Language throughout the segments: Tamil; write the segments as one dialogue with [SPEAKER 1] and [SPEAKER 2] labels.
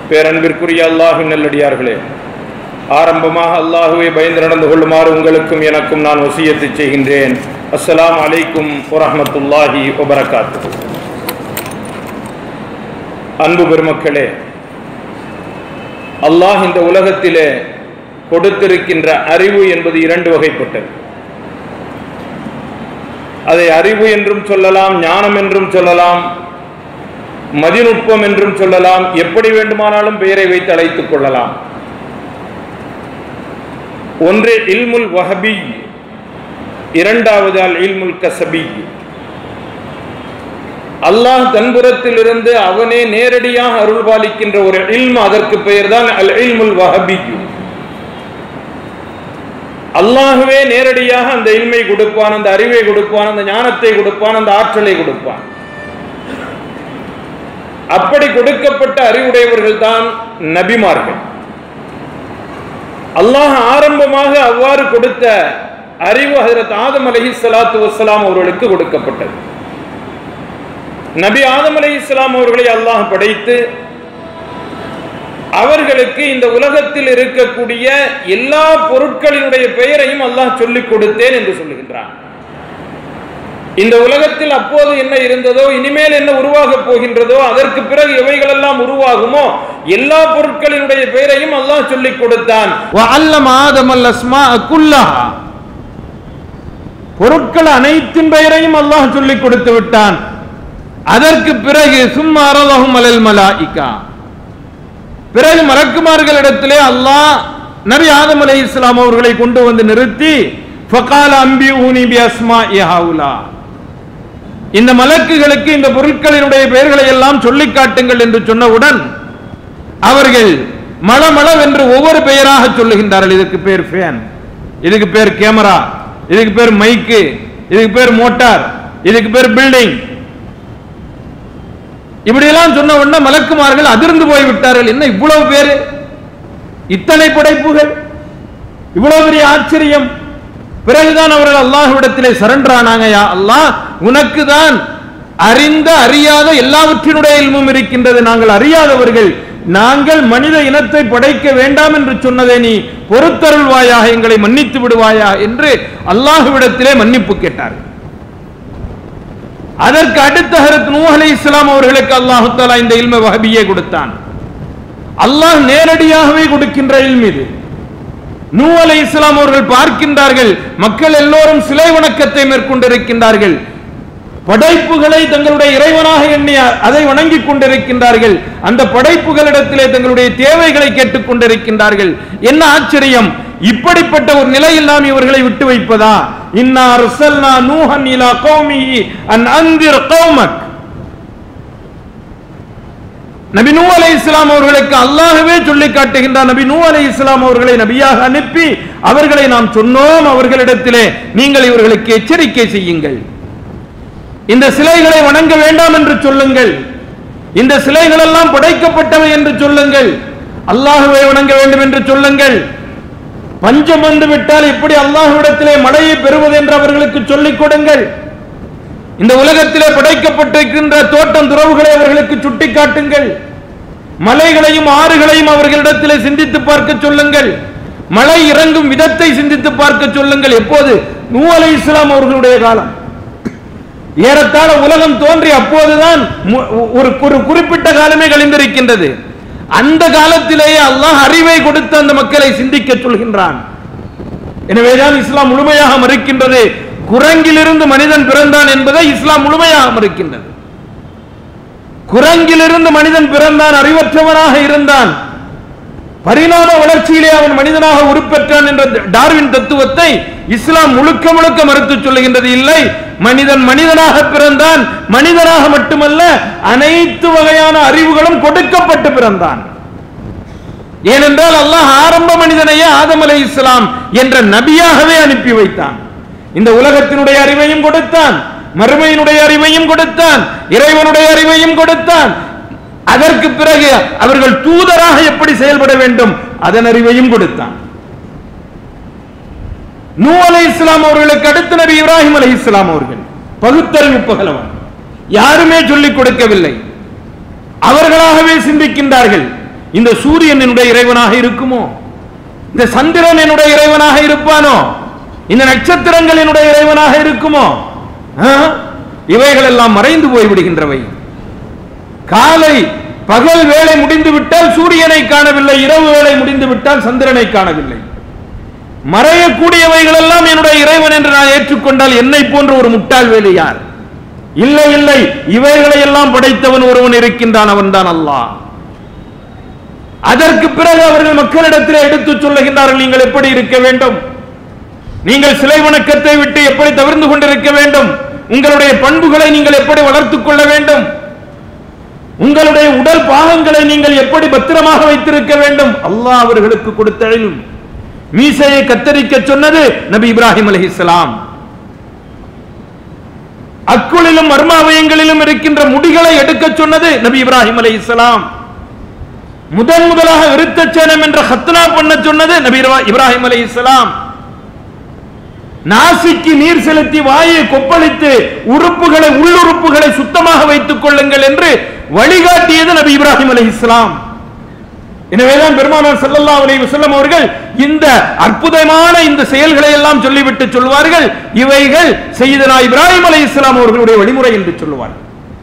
[SPEAKER 1] பேரன்பிற்குரிய அல்லாஹின் நல்லடியார்களே ஆரம்பமாக அல்லாஹுவை பயந்து நடந்து கொள்ளுமாறு உங்களுக்கும் எனக்கும் நான் வசியத்தை செய்கின்றேன் அஸ்ஸலாமு அலைக்கும் வரஹ்மத்துல்லாஹி வபரகாத்து அன்பு பெருமக்களே அல்லாஹ் இந்த உலகத்திலே கொடுத்திருக்கின்ற அறிவு என்பது இரண்டு வகைப்பட்டது அதை அறிவு என்றும் சொல்லலாம் ஞானம் என்றும் சொல்லலாம் மதிநுட்பம் என்றும் சொல்லலாம் எப்படி வேண்டுமானாலும் பெயரை வைத்து அழைத்துக் கொள்ளலாம் ஒன்று இல்முல் வஹபி இரண்டாவது அல் இல்முல் கசபி அல்லாஹ் தன்புறத்தில் இருந்து அவனே நேரடியாக அருள் பாலிக்கின்ற ஒரு இல்மு அதற்கு பெயர்தான் அல் இல்முல் வஹபி அல்லாஹுவே நேரடியாக அந்த இல்மை கொடுப்பான் அந்த அறிவை கொடுப்பான் அந்த ஞானத்தை கொடுப்பான் அந்த ஆற்றலை கொடுப்பான் அப்படி கொடுக்கப்பட்ட அறிவுடையவர்கள் தான் நபிமார்கள் அல்லாஹ் ஆரம்பமாக அவ்வாறு கொடுத்த அறிவு ஹஜரத் ஆதம் அலஹி சலாத்து வசலாம் அவர்களுக்கு கொடுக்கப்பட்டது நபி ஆதம் அலி இஸ்லாம் அவர்களை அல்லாஹ் படைத்து அவர்களுக்கு இந்த உலகத்தில் இருக்கக்கூடிய எல்லா பொருட்களினுடைய பெயரையும் அல்லாஹ் சொல்லிக் கொடுத்தேன் என்று சொல்லுகின்றான் இந்த உலகத்தில் அப்போது என்ன இருந்ததோ இனிமேல் என்ன உருவாக போகின்றதோ அதற்கு பிறகு எவைகளெல்லாம் உருவாகுமோ எல்லா பொருட்களினுடைய பெயரையும் அல்லாஹ் சொல்லிக் கொடுத்தான்
[SPEAKER 2] وعلم آدم الأسماء كلها பொருட்கள் அனைத்தின் பெயரையும் அல்லாஹ் சொல்லிக் கொடுத்து விட்டான் அதற்கு பிறகு சும்மா அரலஹும் அலல் மலாயிகா பிறகு மலக்குமார்களிடத்திலே அல்லாஹ் நபி ஆதம் அலை இஸ்லாம் அவர்களை கொண்டு வந்து நிறுத்தி ஃபகால அம்பி ஊனி பி அஸ்மா இஹாவுலா இந்த மலக்குகளுக்கு இந்த பொருட்களினுடைய பெயர்களை எல்லாம் சொல்லிக் காட்டுங்கள் என்று சொன்னவுடன் அவர்கள் மளமளவென்று ஒவ்வொரு பெயராக சொல்லுகின்றார்கள் இதுக்கு பேர் ஃபேன் இதுக்கு பேர் கேமரா இதுக்கு பேர் மைக்கு இதுக்கு பேர் மோட்டார் இதுக்கு பேர் பில்டிங் இப்படியெல்லாம் சொன்ன உடனே மலக்குமார்கள் அதிர்ந்து போய் விட்டார்கள் என்ன இவ்வளவு பேரு இத்தனை படைப்புகள் இவ்வளவு பெரிய ஆச்சரியம் பிறகுதான் அவர்கள் அல்லாஹ்விடத்திலே சரண்டர் ஆனாங்க யா அல்லாஹ் உனக்கு தான் அறிந்த அறியாத எல்லாவற்றினுடைய இல்மும் இருக்கின்றது நாங்கள் அறியாதவர்கள் நாங்கள் மனித இனத்தை படைக்க வேண்டாம் என்று சொன்னதை நீ பொறுத்தருள்வாயாக எங்களை மன்னித்து விடுவாயா என்று அல்லாஹ்விடத்திலே மன்னிப்பு கேட்டார்கள் அதற்கு அடுத்த ஹரத் நூ அலை இஸ்லாம் அவர்களுக்கு அல்லாஹு தாலா இந்த இல்ம வஹபியை கொடுத்தான் அல்லாஹ் நேரடியாகவே கொடுக்கின்ற இல்ம் இது நூ அலை இஸ்லாம் அவர்கள் பார்க்கின்றார்கள் மக்கள் எல்லோரும் சிலை வணக்கத்தை மேற்கொண்டிருக்கின்றார்கள் படைப்புகளை தங்களுடைய இறைவனாக எண்ணி அதை வணங்கிக் கொண்டிருக்கின்றார்கள் அந்த படைப்புகளிடத்திலே தங்களுடைய தேவைகளை கேட்டுக் கொண்டிருக்கின்றார்கள் என்ன ஆச்சரியம் இப்படிப்பட்ட ஒரு நிலையில் நாம் இவர்களை விட்டு வைப்பதா இன்னா அர்சல்னா நூஹன் இலா கௌமிஹி அன் அன்திர் கௌமக் நபி நூ அலை இஸ்லாம் அவர்களுக்கு அல்லாஹ்வே சொல்லி காட்டுகின்றார் நபி நூ அலை இஸ்லாம் அவர்களை நபியாக அனுப்பி அவர்களை நாம் சொன்னோம் அவர்களிடத்திலே நீங்கள் இவர்களுக்கு எச்சரிக்கை செய்யுங்கள் இந்த சிலைகளை வணங்க வேண்டாம் என்று சொல்லுங்கள் இந்த சிலைகள் எல்லாம் படைக்கப்பட்டவை என்று சொல்லுங்கள் அல்லாஹுவை வணங்க வேண்டும் என்று சொல்லுங்கள் பஞ்சம் வந்து விட்டால் எப்படி அல்லாஹ்விடத்திலே மழையை பெறுவது என்று அவர்களுக்கு சொல்லிக் கொடுங்கள் இந்த உலகத்திலே படைக்கப்பட்டிருக்கின்ற தோட்டம் துறவுகளை அவர்களுக்கு சுட்டிக்காட்டுங்கள் மலைகளையும் ஆறுகளையும் அவர்களிடத்திலே சிந்தித்து பார்க்க சொல்லுங்கள் மழை இறங்கும் விதத்தை சிந்தித்து பார்க்க சொல்லுங்கள் எப்போது நூ அலை இஸ்லாம் அவர்களுடைய காலம் ஏறத்தாழ உலகம் தோன்றி அப்போதுதான் மு- ஒரு ஒரு குறிப்பிட்ட காலமே கழிந்திருக்கின்றது அந்த காலத்திலேயே அல்லாஹ் அறிவை கொடுத்து அந்த மக்களை சிந்திக்க சொல்கின்றான் எனவேதான் இஸ்லாம் முழுமையாக மறுக்கின்றது குரங்கிலிருந்து மனிதன் பிறந்தான் என்பதை இஸ்லாம் முழுமையாக மறுக்கின்றது குரங்கிலிருந்து மனிதன் பிறந்தான் அறிவற்றவனாக இருந்தான் பரிணாம வளர்ச்சியிலே அவன் மனிதனாக உருப்பெற்றான் என்ற டார்வின் தத்துவத்தை இஸ்லாம் முழுக்க முழுக்க மறுத்து சொல்லுகின்றது இல்லை மனிதன் மனிதனாக பிறந்தான் மனிதனாக மட்டுமல்ல அனைத்து வகையான அறிவுகளும் கொடுக்கப்பட்டு பிறந்தான் ஏனென்றால் அல்லாஹ் ஆரம்ப மனிதனையே ஆதம் அலை இஸ்லாம் என்ற நபியாகவே அனுப்பி வைத்தான் இந்த உலகத்தினுடைய அறிவையும் கொடுத்தான் மறுமையினுடைய அறிவையும் கொடுத்தான் இறைவனுடைய அறிவையும் கொடுத்தான் அதற்கு பிறகு அவர்கள் தூதராக எப்படி செயல்பட வேண்டும் அதன் அறிவையும் கொடுத்தான் நூ அலை இஸ்லாம் அவர்களுக்கு அடுத்த நபி இப்ராஹிம் அலை இஸ்லாம் அவர்கள் பகுத்தறிவு பகலவன் யாருமே சொல்லிக் கொடுக்கவில்லை அவர்களாகவே சிந்திக்கின்றார்கள் இந்த சூரியன் என்னுடைய இறைவனாக இருக்குமோ இந்த சந்திரன் என்னுடைய இறைவனாக இருப்பானோ இந்த நட்சத்திரங்கள் என்னுடைய இறைவனாக இருக்குமோ ஆ? இவைகள் எல்லாம் மறைந்து போய் விடுகின்றவை காலை பகல் வேலை முடிந்து விட்டால் சூரியனை காணவில்லை இரவு வேலை முடிந்து விட்டால் சந்திரனை காணவில்லை மறையக்கூடியவைகள் எல்லாம் என்னுடைய இறைவன் என்று நான் ஏற்றுக்கொண்டால் என்னை போன்ற ஒரு முட்டாள் வேலை யார் இல்லை இல்லை இவைகளை எல்லாம் படைத்தவன் ஒருவன் இருக்கின்றான் அவன்தான் அல்லாஹ் அதற்கு பிறகு அவர்கள் மக்களிடத்தில் எடுத்துச் சொல்லுகின்றார்கள் நீங்கள் எப்படி இருக்க வேண்டும் நீங்கள் சிலை வணக்கத்தை விட்டு எப்படி தவிர்ந்து கொண்டிருக்க வேண்டும் உங்களுடைய பண்புகளை நீங்கள் எப்படி வளர்த்துக் கொள்ள வேண்டும் உங்களுடைய உடல் பாகங்களை நீங்கள் எப்படி பத்திரமாக வைத்திருக்க வேண்டும் அல்லாஹ் அவர்களுக்கு கொடுத்த இல்ம். மீசையை கத்தரிக்க சொன்னது நபி இப்ராஹிம் அலைஹிஸ்ஸலாம் அக்குளிலும் மர்மாவயங்களிலும் இருக்கின்ற முடிகளை எடுக்க சொன்னது நபி இப்ராஹிம் அலைஹிஸ்ஸலாம் முதன் முதலாக விருத்தச்சேனம் என்ற ஹத்னா பண்ண சொன்னது நபி இப்ரா- இப்ராஹிம் அலைஹிஸ்ஸலாம் நாசிக்கு நீர் செலுத்தி வாயை கொப்பளித்து உறுப்புகளை உள்ளுறுப்புகளை சுத்தமாக வைத்துக் கொள்ளுங்கள் என்று வழிகாட்டியது நபி இப்ராஹிம் அலைஹிஸ்ஸலாம் எனவேதான் பெருமானார் ஸல்லல்லாஹு அலைஹி வஸல்லம் அவர்கள் இந்த அற்புதமான இந்த செயல்களை எல்லாம் சொல்லிவிட்டு சொல்வார்கள் இவைகள் செய்தனா இப்ராஹிம் அலைஹிஸ்ஸலாம் அவர்களுடைய வழிமுறை என்று சொல்லுவார்கள்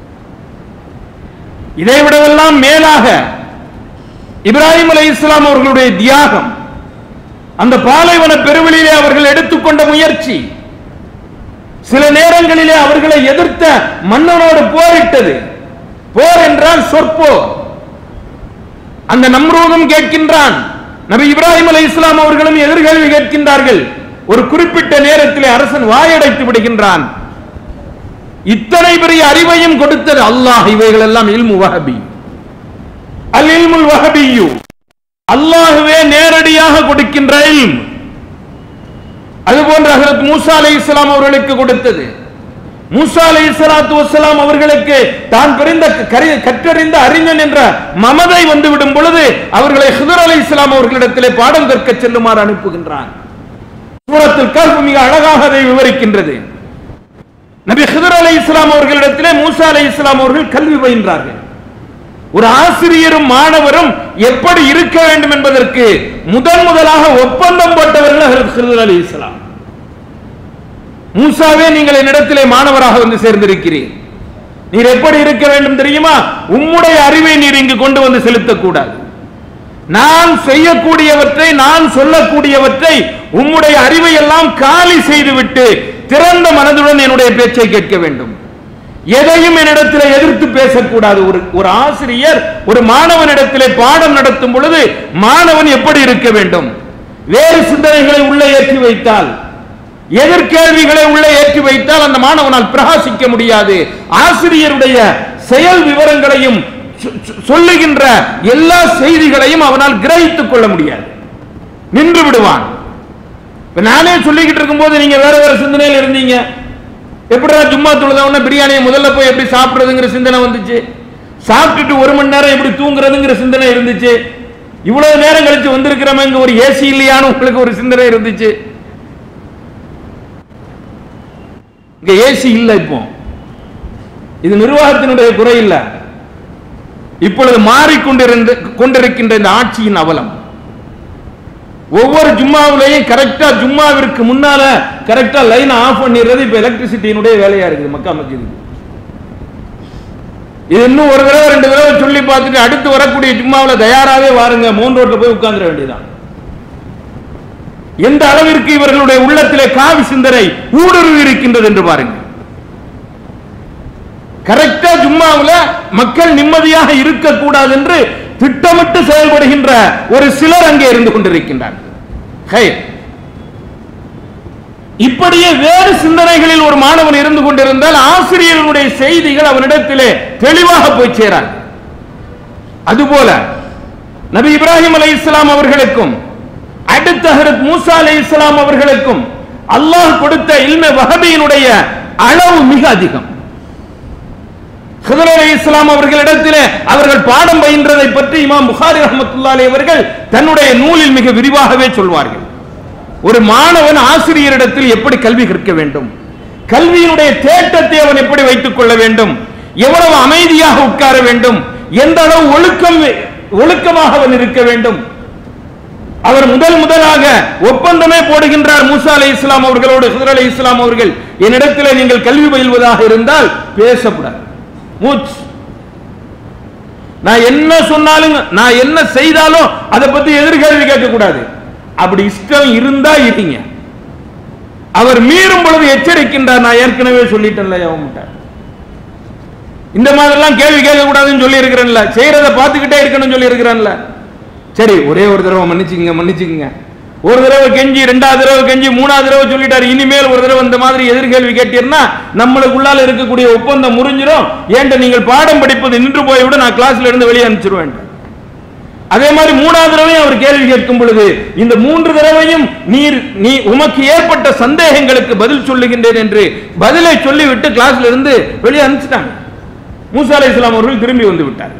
[SPEAKER 2] இதை விடவெல்லாம் மேலாக இப்ராஹிம் அலைஹிஸ்ஸலாம் அவர்களுடைய தியாகம் அந்த பாலைவன பெருவெளியிலே அவர்கள் எடுத்துக்கொண்ட முயற்சி சில நேரங்களிலே அவர்களை எதிர்த்த மன்னனோடு போரிட்டது போர் என்றால் சொற்போர் அந்த நம்ரூதும் கேட்கின்றான் நபி இப்ராஹிம் அலை இஸ்லாம் அவர்களும் எதிர்கேள்வி கேட்கின்றார்கள் ஒரு குறிப்பிட்ட நேரத்திலே அரசன் வாயடைத்து விடுகின்றான் இத்தனை பெரிய அறிவையும் கொடுத்தது அல்லாஹ் இவைகள் எல்லாம் இல்மு வஹபி அல் இல்முல் வஹபியு அல்லாஹ்வே நேரடியாக கொடுக்கின்ற இல்ம் அதுபோன்று ஹஜரத் மூசா அலை இஸ்லாம் அவர்களுக்கு கொடுத்தது மூசா அலை சலாத்து வசலாம் அவர்களுக்கு தான் பிறந்த கரி- கற்றறிந்த அறிஞன் என்ற மமதை வந்துவிடும் பொழுது அவர்களை ஹிதர் அலை இஸ்லாம் அவர்களிடத்திலே பாடம் கற்க செல்லுமாறு அனுப்புகின்றான் சூரத்தில் கல்வி மிக அழகாக அதை விவரிக்கின்றது நபி ஹிதர் அலை இஸ்லாம் அவர்களிடத்திலே மூசா அலை இஸ்லாம் அவர்கள் கல்வி பயின்றார்கள் ஒரு ஆசிரியரும் மாணவரும் எப்படி இருக்க வேண்டும் என்பதற்கு முதன் முதலாக ஒப்பந்தம் போட்டவர்கள் ஹஜரத் ஹிதர் அலி இஸ்லாம் மூசாவே நீங்கள் என்னிடத்திலே மாணவராக வந்து சேர்ந்திருக்கிறீர் நீர் எப்படி இருக்க வேண்டும் தெரியுமா உம்முடைய அறிவை நீர் இங்கு கொண்டு வந்து செலுத்தக்கூடாது நான் செய்யக்கூடியவற்றை நான் சொல்லக்கூடியவற்றை உம்முடைய அறிவை எல்லாம் காலி செய்துவிட்டு திறந்த மனதுடன் என்னுடைய பேச்சை கேட்க வேண்டும் எதையும் என்னிடத்தில் எதிர்த்து பேசக்கூடாது ஒரு ஒரு ஆசிரியர் ஒரு மாணவனிடத்திலே பாடம் நடத்தும் பொழுது மாணவன் எப்படி இருக்க வேண்டும் வேறு சிந்தனைகளை உள்ளே ஏற்றி வைத்தால் எதிர்கேள்விகளை உள்ளே ஏற்றி வைத்தால் அந்த மாணவனால் பிரகாசிக்க முடியாது ஆசிரியருடைய செயல் விவரங்களையும் சொ- சொ- சொல்லுகின்ற எல்லா செய்திகளையும் அவனால் கிரகித்துக் கொள்ள முடியாது நின்று விடுவான் இப்ப நானே சொல்லிக்கிட்டு இருக்கும்போது நீங்க வேற வேற சிந்தனையில் இருந்தீங்க எப்படிடா சும்மா தொழுதவன பிரியாணியை முதல்ல போய் எப்படி சாப்பிடுறதுங்கிற சிந்தனை வந்துச்சு சாப்பிட்டுட்டு ஒரு மணி நேரம் எப்படி தூங்குறதுங்கிற சிந்தனை இருந்துச்சு இவ்வளவு நேரம் கழிச்சு வந்திருக்கிறவங்க இங்க ஒரு ஏசி இல்லையான்னு உங்களுக்கு ஒரு சிந்தனை இருந்துச்சு இங்க ஏசி இல்ல இப்போ இது நிர்வாகத்தினுடைய குறை இல்ல இப்பொழுது மாறிக்கொண்டிருந்த கொண்டிருக்கின்ற இந்த ஆட்சியின் அவலம் ஒவ்வொரு ஜும்மாவிலையும் கரெக்டா ஜும்மாவிற்கு முன்னால கரெக்டா லைன் ஆஃப் பண்ணிடுறது இப்ப எலக்ட்ரிசிட்டியினுடைய வேலையா இருக்குது மக்கா மஸ்ஜிதுக்கு இது இன்னும் ஒரு தடவை ரெண்டு தடவை சொல்லி பார்த்துட்டு அடுத்து வரக்கூடிய ஜும்மாவுல தயாராகவே வாருங்க மூன்று ரோட்ல போய் உட்கார்ந்துட வேண்டியதான் எந்த அளவிற்கு இவர்களுடைய உள்ளத்திலே காவி சிந்தனை ஊடுருவி இருக்கின்றது என்று பாருங்க கரெக்டா ஜும்மாவுல மக்கள் நிம்மதியாக இருக்கக்கூடாது என்று திட்டமிட்டு செயல்படுகின்ற ஒரு சிலர் அங்கே இருந்து கொண்டிருக்கின்றார்கள் ஹைர். இப்படியே வேறு சிந்தனைகளில் ஒரு மாணவன் இருந்து கொண்டிருந்தால் ஆசிரியர்களுடைய செய்திகள் அவனிடத்திலே தெளிவாக போய் சேராது அதுபோல நபி இப்ராஹிம் அலை இஸ்லாம் அவர்களுக்கும் அடுத்த ஹரத் மூசா அலை இஸ்லாம் அவர்களுக்கும் அல்லாஹ் கொடுத்த இல்ம வஹபியினுடைய அளவு மிக அதிகம் ஹிதர் அலை இஸ்லாம் அவர்களிடத்திலே அவர்கள் பாடம் பயின்றதை பற்றி இமாம் புகாரி ரஹமத்துல்லாஹி அவர்கள் தன்னுடைய நூலில் மிக விரிவாகவே சொல்வார்கள் ஒரு மாணவன் ஆசிரியரிடத்தில் எப்படி கல்வி கற்க வேண்டும் கல்வியினுடைய தேட்டத்தை அவன் எப்படி வைத்துக் கொள்ள வேண்டும் எவ்வளவு அமைதியாக உட்கார வேண்டும் எந்த அளவு ஒழுக்கம் ஒழுக்கமாக அவன் இருக்க வேண்டும் அவர் முதல் முதலாக ஒப்பந்தமே போடுகின்றார் மூசா அலை இஸ்லாம் அவர்களோடு ஹுதர் அலை இஸ்லாம் அவர்கள் என்னிடத்தில் நீங்கள் கல்வி பயில்வதாக இருந்தால் பேசக்கூடாது மூச் நான் என்ன சொன்னாலும் நான் என்ன செய்தாலும் அதை பத்தி எதிர்கேள்வி கேட்க கூடாது அப்படி இஷ்டம் இருந்தா இருங்க அவர் மீறும் பொழுது எச்சரிக்கின்றார் நான் ஏற்கனவே சொல்லிட்டேன்ல அவன்கிட்ட இந்த மாதிரிலாம் கேள்வி கேட்க கூடாதுன்னு சொல்லி இருக்கிறேன்ல செய்யறத பார்த்துக்கிட்டே இருக்கணும்னு சொல்லி இருக்கிறேன்ல சரி ஒரே ஒரு தடவை மன்னிச்சுக்கங்க மன்னிச்சுக்கங்க ஒரு தடவை கெஞ்சி ரெண்டாவது தடவை கெஞ்சி மூணாவது தடவை சொல்லிட்டாரு இனிமேல் ஒரு தடவை இந்த மாதிரி எதிர்கேள்வி கேட்டீர்னா நம்மளுக்குள்ளால இருக்கக்கூடிய ஒப்பந்தம் முறிஞ்சிரும் ஏன்ட்ட நீங்கள் பாடம் படிப்பது நின்று போய் விட நான் கிளாஸ்ல இருந்து வெளியே அனுப்பிச்சிருவேன் அதே மாதிரி மூணாவது தடவையும் அவர் கேள்வி கேட்கும் பொழுது இந்த மூன்று தடவையும் நீர் நீ உமக்கு ஏற்பட்ட சந்தேகங்களுக்கு பதில் சொல்லுகின்றேன் என்று பதிலை சொல்லிவிட்டு கிளாஸ்ல இருந்து வெளியே அனுப்பிச்சிட்டாங்க மூசா அலை இஸ்லாம் அவர்கள் திரும்பி வந்து விட்டார்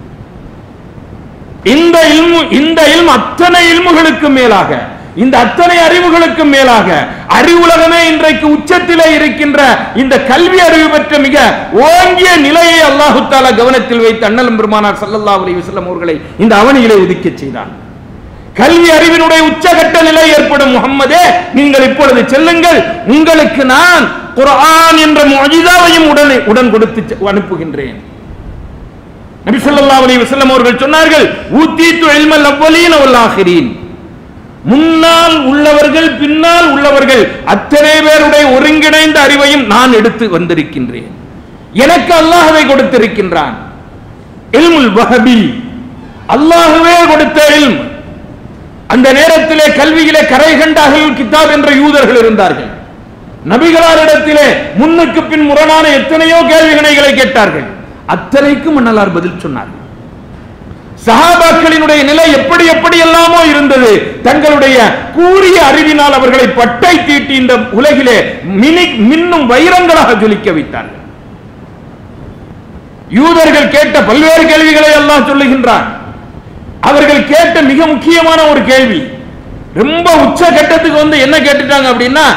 [SPEAKER 2] இந்த இல்மு இந்த இல்மு அத்தனை இல்முகளுக்கு மேலாக இந்த அத்தனை அறிவுகளுக்கு மேலாக அறிவுலகமே இன்றைக்கு உச்சத்திலே இருக்கின்ற இந்த கல்வி அறிவு பெற்ற மிக ஓங்கிய நிலையை அல்லாஹு தாலா கவனத்தில் வைத்து அண்ணலும் பெருமானார் ஸல்லல்லாஹு அலைஹி வஸல்லம் அவர்களை இந்த அவனியிலே ஒதுக்கச் செய்தான் கல்வி அறிவினுடைய உச்சகட்ட நிலை ஏற்படும் முகம்மதே நீங்கள் இப்பொழுது செல்லுங்கள் உங்களுக்கு நான் குர்ஆன் என்ற முஜிதாவையும் உடனே உடன் கொடுத்து செ- அனுப்புகின்றேன் நபி ஸல்லல்லாஹு அலைஹி வஸல்லம் அவர்கள் சொன்னார்கள் ஊத்தீத்து இல்மல் அவ்வலீன வல் ஆகிரீன் முன்னால் உள்ளவர்கள் பின்னால் உள்ளவர்கள் அத்தனை பேருடைய ஒருங்கிணைந்த அறிவையும் நான் எடுத்து வந்திருக்கின்றேன் எனக்கு அல்லாஹ்வை கொடுத்திருக்கின்றான் இல்முல் வஹபி அல்லாஹ்வே கொடுத்த இல்ம் அந்த நேரத்திலே கல்வியிலே கரை கண்டார்கள் கிதாப் என்ற யூதர்கள் இருந்தார்கள் நபிகளாரிடத்திலே முன்னுக்கு பின் முரணான எத்தனையோ கேள்விகணைகளை கேட்டார்கள் அத்தனைக்கும் மன்னலார் பதில் சொன்னார்கள் சஹாபாக்களினுடைய நிலை எப்படி எப்படி எல்லாமோ இருந்தது தங்களுடைய கூறிய அறிவினால் அவர்களை பட்டை தீட்டி இந்த உலகிலே மினி மின்னும் வைரங்களாக ஜொலிக்க வைத்தார்கள் யூதர்கள் கேட்ட பல்வேறு கேள்விகளை எல்லாம் சொல்லுகின்றான் அவர்கள் கேட்ட மிக முக்கியமான ஒரு கேள்வி ரொம்ப உச்ச கட்டத்துக்கு வந்து என்ன கேட்டுட்டாங்க அப்படின்னா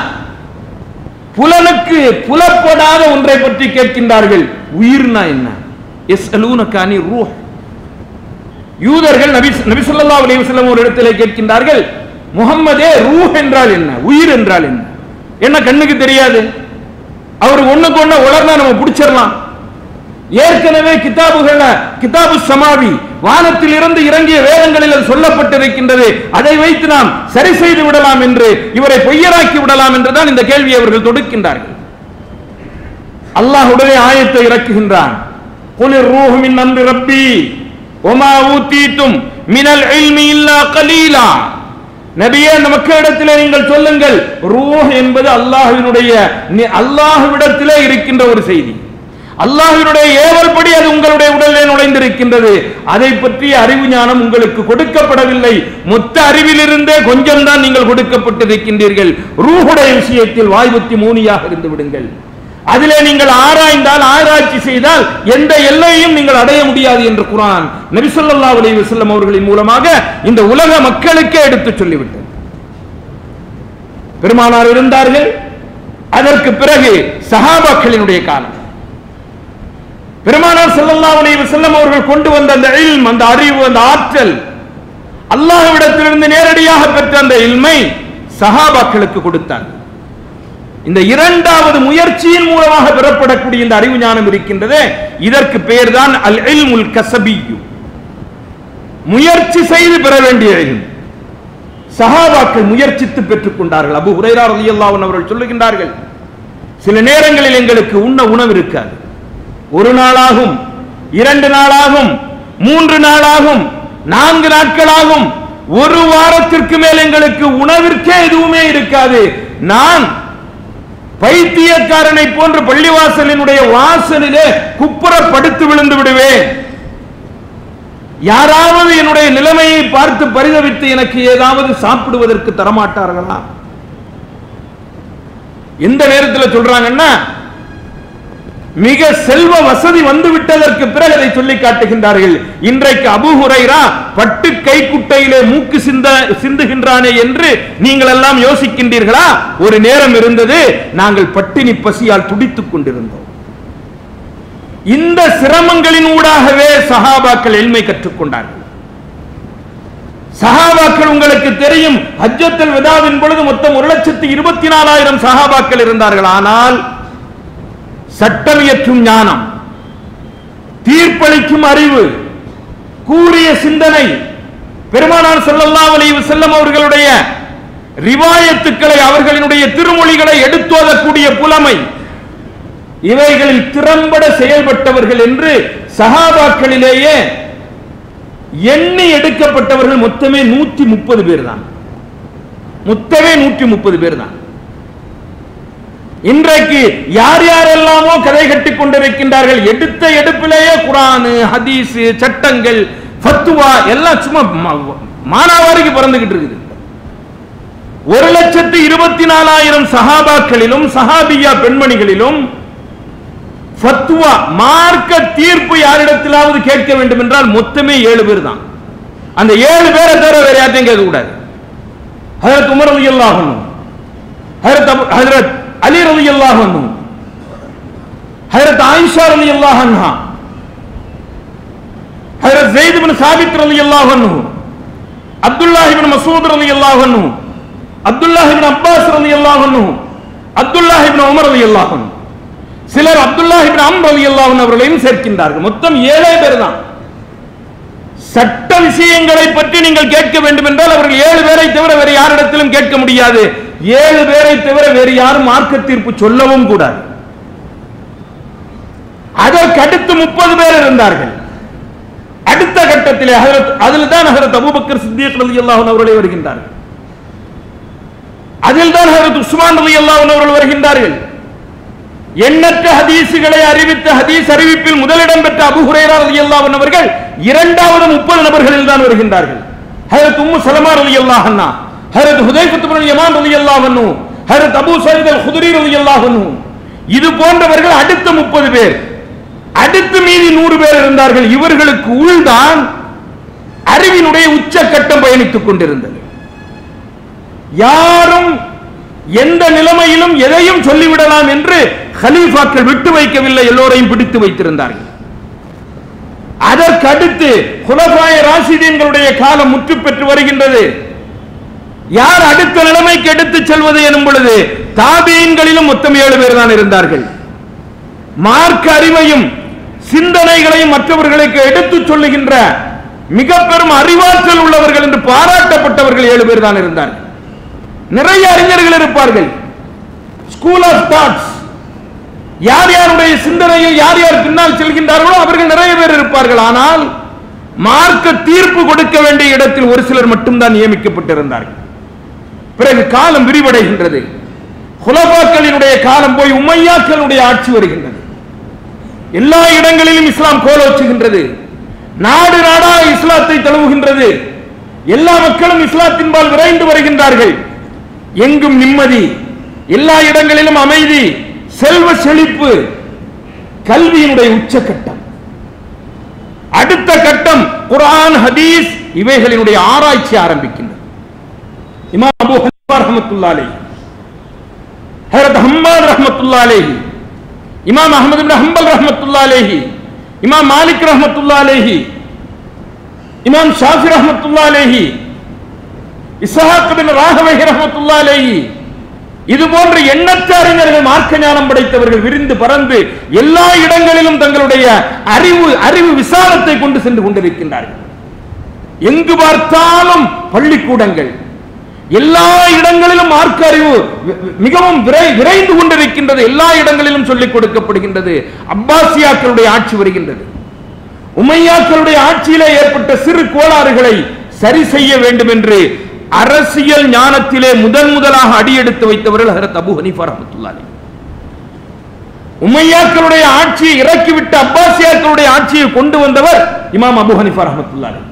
[SPEAKER 2] புலனுக்கு புலப்படாத ஒன்றை பற்றி கேட்கின்றார்கள் உயிர்னா என்ன எஸ் அலூனக்கானி ரூஹ் யூதர்கள் நபி நபி ஸல்லல்லாஹு அலைஹி வஸல்லம் ஒரு இடத்திலே கேட்கின்றார்கள் முகம்மதே ரூஹ் என்றால் என்ன உயிர் என்றால் என்ன என்ன கண்ணுக்கு தெரியாது அவர் ஒண்ணுக்கு ஒண்ணு உலர்னா நம்ம பிடிச்சிடலாம் ஏற்கனவே கிதாபுகள்ல கிதாபு சமாவி வானத்தில் இருந்து இறங்கிய வேதங்களில் அது சொல்லப்பட்டிருக்கின்றது அதை வைத்து நாம் சரி செய்து விடலாம் என்று இவரை பொய்யராக்கி விடலாம் என்றுதான் இந்த கேள்வியை அவர்கள் தொடுக்கின்றார்கள் அல்லாஹ் உடனே ஆயத்தை இறக்குகின்றான் குலிர் ரூஹ் மின் அம்ரி ரப்பி ஒமா ஊத்தீத்தும் மினல் இல்மி இல்லா கலீலா நபியே அந்த மக்களிடத்திலே நீங்கள் சொல்லுங்கள் ரூஹ் என்பது அல்லாஹ்வினுடைய நி- அல்லாஹ்விடத்திலே இருக்கின்ற ஒரு செய்தி அல்லாஹ்வினுடைய ஏவல் படி அது உங்களுடைய உடலிலே நுழைந்திருக்கின்றது அதை பற்றிய அறிவு ஞானம் உங்களுக்கு கொடுக்கப்படவில்லை மொத்த அறிவிலிருந்தே கொஞ்சம் தான் நீங்கள் கொடுக்கப்பட்டிருக்கின்றீர்கள் ரூஹுடைய விஷயத்தில் வாய்புத்தி மூனியாக இருந்து விடுங்கள் அதிலே நீங்கள் ஆராய்ந்தால் ஆராய்ச்சி செய்தால் எந்த எல்லையும் நீங்கள் அடைய முடியாது என்று குரான் நபி ஸல்லல்லாஹு அலைஹி வஸல்லம் அவர்களின் மூலமாக இந்த உலக மக்களுக்கே எடுத்துச் சொல்லிவிட்டது பெருமானார் இருந்தார்கள் அதற்கு பிறகு சஹாபாக்களினுடைய காலம் பெருமானார் ஸல்லல்லாஹு அலைஹி வஸல்லம் அவர்கள் கொண்டு வந்த அந்த இல்ம் அந்த அறிவு அந்த ஆற்றல் அல்லாஹ்விடத்திலிருந்து நேரடியாக பெற்ற அந்த இல்மை சஹாபாக்களுக்கு கொடுத்தார் இந்த இரண்டாவது முயற்சியின் மூலமாக பெறப்படக்கூடிய இந்த அறிவு ஞானம் இருக்கின்றதே இதற்கு பெயர்தான் அல் இல்முல் கசபியு முயற்சி செய்து பெற வேண்டிய இல்ம் சஹாபாக்கள் முயற்சித்து பெற்றுக் கொண்டார்கள் அபு ஹுரைரா ரலியல்லாஹு அன்ஹு அவர்கள் சொல்லுகின்றார்கள் சில நேரங்களில் எங்களுக்கு உண்ண உணவு இருக்காது ஒரு நாளாகும் இரண்டு நாளாகும் மூன்று நாளாகும் நான்கு நாட்களாகும் ஒரு வாரத்திற்கு மேல் எங்களுக்கு உணவிற்கே எதுவுமே இருக்காது நான் பைத்தியக்காரனை போன்று பள்ளிவாசலினுடைய வாசலிலே குப்புற படுத்து விழுந்து விடுவேன் யாராவது என்னுடைய நிலைமையை பார்த்து பரிதவித்து எனக்கு ஏதாவது சாப்பிடுவதற்கு தரமாட்டார்களா எந்த நேரத்தில் சொல்றாங்கன்னா மிக செல்வ வசதி வந்து விட்டதற்கு பிறகு அதை சொல்லி காட்டுகின்றார்கள் இன்றைக்கு அபூ ஹுரைரா பட்டு கைக்குட்டையிலே மூக்கு சிந்த சிந்துகின்றானே என்று நீங்கள் எல்லாம் யோசிக்கின்றீர்களா ஒரு நேரம் இருந்தது நாங்கள் பட்டினி பசியால் துடித்துக் கொண்டிருந்தோம் இந்த சிரமங்களின் ஊடாகவே சஹாபாக்கள் எளிமை கற்றுக்கொண்டார்கள் சஹாபாக்கள் உங்களுக்கு தெரியும் ஹஜ்ஜத்துல் விதாவின் பொழுது மொத்தம் ஒரு லட்சத்து இருபத்தி நாலாயிரம் சஹாபாக்கள் இருந்தார்கள் ஆனால் சட்டம் இயற்றும் ஞானம் தீர்ப்பளிக்கும் அறிவு கூறிய சிந்தனை பெருமானார் ஸல்லல்லாஹு அலைஹி வஸல்லம் அவர்களுடைய ரிவாயத்துக்களை அவர்களினுடைய திருமொழிகளை எடுத்தோதக்கூடிய புலமை இவைகளில் திறம்பட செயல்பட்டவர்கள் என்று சஹாபாக்களிலேயே எண்ணி எடுக்கப்பட்டவர்கள் மொத்தமே நூத்தி முப்பது பேர் தான் மொத்தமே நூற்றி முப்பது பேர் தான் இன்றைக்கு யார் யாரெல்லாமோ கதை கட்டிக் கொண்டிருக்கின்றார்கள் எடுத்த எடுப்பிலேயே குரானு ஹதீஸ் சட்டங்கள் ஃபத்துவா எல்லாம் சும்மா ம- மானாவாரிக்கு பறந்துகிட்டு இருக்குது ஒரு லட்சத்து இருபத்தி நாலாயிரம் சஹாபாக்களிலும் சஹாபியா பெண்மணிகளிலும் ஃபத்துவா மார்க்க தீர்ப்பு யாரிடத்திலாவது கேட்க வேண்டும் என்றால் மொத்தமே ஏழு பேர் தான் அந்த ஏழு பேரை தவிர வேற யார்ட்டையும் கேட்க கூடாது ஹஜரத் உமர் ரலியல்லாஹு அன்ஹு ஹஜரத் அபு ஹஜரத் அலி ரலியல்லாஹு அன்ஹு ஹஜரத் ஆயிஷா ரலியல்லாஹு அன்ஹா ஹஜரத் ஸெய்த் இப்னு சாபித் ரலியல்லாஹு அன்ஹு அப்துல்லாஹ் இப்னு மஸ்ஊத் ரலியல்லாஹு அன்ஹு அப்துல்லாஹ் இப்னு அப்பாஸ் ரலியல்லாஹு அன்ஹு அப்துல்லாஹ் இப்னு உமர் ரலியல்லாஹு அன்ஹு சிலர் அப்துல்லாஹ் இப்னு அம்ர் ரலியல்லாஹு அன்ஹு அவர்களையும் சேர்க்கின்றார்கள் மொத்தம் ஏழே பேர் தான் சட்ட விஷயங்களை பற்றி நீங்கள் கேட்க வேண்டும் என்றால் அவர்கள் ஏழு பேரை தவிர வேறு யாரிடத்திலும் கேட்க முடியாது ஏழு பேரை தவிர வேறு யாரும் மார்க்க தீர்ப்பு சொல்லவும் கூடாது அதற்கு அடுத்து முப்பது பேர் இருந்தார்கள் அடுத்த கட்டத்திலே ஹஜரத் அதில் தான் ஹஜரத் அபூபக்கர் சித்திக் ரலியல்லாஹு அன்ஹு அவர்களே வருகின்றார்கள் அதில் தான் ஹஜரத் உஸ்மான் ரலியல்லாஹு அன்ஹு அவர்கள் வருகின்றார்கள் எண்ணற்ற ஹதீசுகளை அறிவித்த ஹதீஸ் அறிவிப்பில் முதலிடம் பெற்ற அபு ஹுரைரா ரலியல்லாஹு அன்ஹு அவர்கள் இரண்டாவது முப்பது நபர்களில் தான் வருகின்றார்கள் ஹஜரத் உம்மு சலமா ரலியல்லாஹு அன்ஹா ஹஜரத் ஹுதைஃபத் இப்னு யமான் ரலியல்லாஹு அன்ஹு ஹஜரத் அபூ சயீத் அல் குத்ரி ரலியல்லாஹு அன்ஹு இது போன்றவர்கள் அடுத்த முப்பது பேர் அடுத்து மீதி நூறு பேர் இருந்தார்கள் இவர்களுக்கு உள்தான் அறிவினுடைய உச்சக்கட்டம் பயணித்துக் கொண்டிருந்தது யாரும் எந்த நிலைமையிலும் எதையும் சொல்லிவிடலாம் என்று ஹலீஃபாக்கள் விட்டு வைக்கவில்லை எல்லோரையும் பிடித்து வைத்திருந்தார்கள் அதற்கடுத்து குலபாய ராசிதீன்களுடைய காலம் முற்று பெற்று வருகின்றது யார் அடுத்த நிலைமைக்கு எடுத்துச் செல்வது எனும் பொழுது தாபீன்களிலும் மொத்தம் ஏழு பேர் தான் இருந்தார்கள் மார்க்க அறிவையும் சிந்தனைகளையும் மற்றவர்களுக்கு எடுத்துச் சொல்லுகின்ற மிக பெரும் அறிவாற்றல் உள்ளவர்கள் என்று பாராட்டப்பட்டவர்கள் ஏழு பேர் தான் இருந்தார்கள் நிறைய அறிஞர்கள் இருப்பார்கள் ஸ்கூல் ஆஃப் தாட்ஸ் யார் யாருடைய சிந்தனையில் யார் யார் பின்னால் செல்கின்றார்களோ அவர்கள் நிறைய பேர் இருப்பார்கள் ஆனால் மார்க்க தீர்ப்பு கொடுக்க வேண்டிய இடத்தில் ஒரு சிலர் மட்டும்தான் நியமிக்கப்பட்டிருந்தார்கள் பிறகு காலம் விரிவடைகின்றது குலபாக்களினுடைய காலம் போய் உமையாக்களுடைய ஆட்சி வருகின்றது எல்லா இடங்களிலும் இஸ்லாம் கோலோச்சுகின்றது நாடு நாடாக இஸ்லாத்தை தழுவுகின்றது எல்லா மக்களும் இஸ்லாத்தின்பால் விரைந்து வருகின்றார்கள் எங்கும் நிம்மதி எல்லா இடங்களிலும் அமைதி செல்வ செழிப்பு கல்வியினுடைய உச்சக்கட்டம் அடுத்த கட்டம் குர்ஆன் ஹதீஸ் இவைகளினுடைய ஆராய்ச்சி ஆரம்பிக்கின்றது இமாம் அபூ ஹனீஃபா ரஹ்மத்துல்லாஹி அலைஹி ஹஜரத் ஹம்மாத் ரஹ்மத்துல்லாஹி அலைஹி இமாம் அஹ்மத் இப்னு ஹம்பல் ரஹ்மத்துல்லாஹி அலைஹி இமாம் மாலிக் ரஹ்மத்துல்லாஹி அலைஹி இமாம் ஷாஃபி ரஹ்மத்துல்லாஹி அலைஹி இஸ்ஹாக் பின் ராகவஹி ரஹ்மத்துல்லாஹி அலைஹி இது போன்ற எண்ணற்ற அறிஞர்கள் மார்க்க ஞானம் படைத்தவர்கள் விரிந்து பறந்து எல்லா இடங்களிலும் தங்களுடைய அறிவு அறிவு விசாலத்தை கொண்டு சென்று கொண்டிருக்கின்றார்கள் எங்கு பார்த்தாலும் பள்ளிக்கூடங்கள் எல்லா இடங்களிலும் மார்க்க அறிவு வி- வி- மிகவும் விரை- விரைந்து கொண்டிருக்கின்றது எல்லா இடங்களிலும் சொல்லிக் கொடுக்கப்படுகின்றது அப்பாசியாக்களுடைய ஆட்சி வருகின்றது உமையாக்களுடைய ஆட்சியிலே ஏற்பட்ட சிறு கோளாறுகளை சரி செய்ய வேண்டும் என்று அரசியல் ஞானத்திலே முதன் முதலாக அடியெடுத்து வைத்தவர்கள் ஹரத் அபு ஹனீஃபா ரஹ்மத்துல்லாஹி அலைஹி. உமையாக்களுடைய ஆட்சியை இறக்கிவிட்டு அப்பாசியாக்களுடைய ஆட்சியை கொண்டு வந்தவர் இமாம் அபு ஹனீஃபா ரஹ்மத்துல்லாஹி அலைஹி.